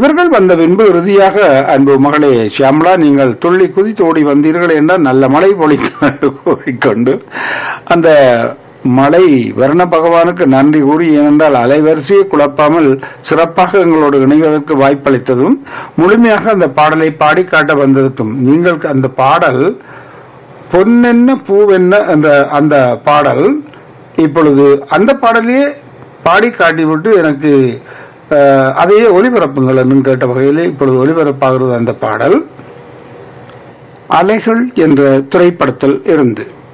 இவர்கள் வந்த பின்பு இறுதியாக அன்பு மகளே ஷியாம்லா நீங்கள் துள்ளி குதித்து ஓடி வந்தீர்கள் என்றால் நல்ல மழை பொழித்து கூறிக்கொண்டு அந்த மழை வர்ண பகவானுக்கு நன்றி கூறி ஏனென்றால் அலைவரிசையை குழப்பாமல் சிறப்பாக எங்களோடு இணைவதற்கு வாய்ப்பளித்ததும் முழுமையாக அந்த பாடலை பாடி காட்ட வந்ததற்கும் நீங்கள் அந்த பாடல் பொன்னென்ன பூவென்ன என்ற அந்த பாடல் இப்பொழுது அந்த பாடலையே பாடி காட்டிவிட்டு எனக்கு அஹ், அதையே ஒளிபரப்புங்கள் என்று கேட்ட வகையிலே இப்பொழுது ஒளிபரப்பாகிறது அந்த பாடல் அலைகள் என்ற திரைப்படத்தில் இருந்து